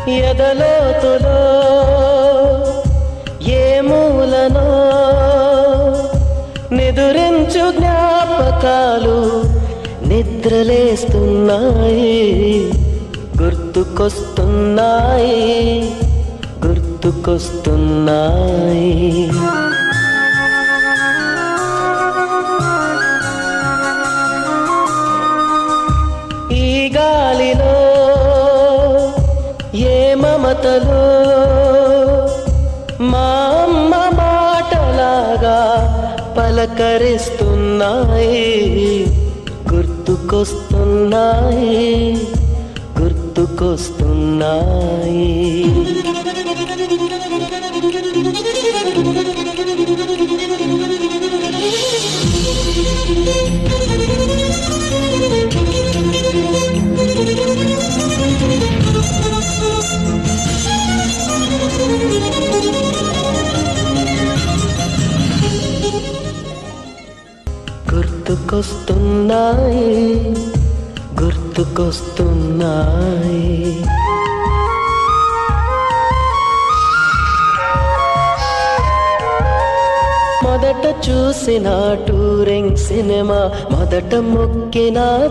ఎదలోతులో ఏ మూలనో నిదురించు జ్ఞాపకాలు నిద్రలేస్తున్నాయి గుర్తుకొస్తున్నాయి గుర్తుకొస్తున్నాయి ఈ గాలిలో ఏ మమతలో మా అమ్మ మాటలాగా పలకరిస్తున్నాయి గుర్తుకొస్తున్నాయి గుర్తుకొస్తున్నాయి గుర్తుకొస్తున్నాయి గుర్తుకొస్తున్నాయి మొదట చూసిన టూరింగ్ సినిమా మొదట మొక్కిన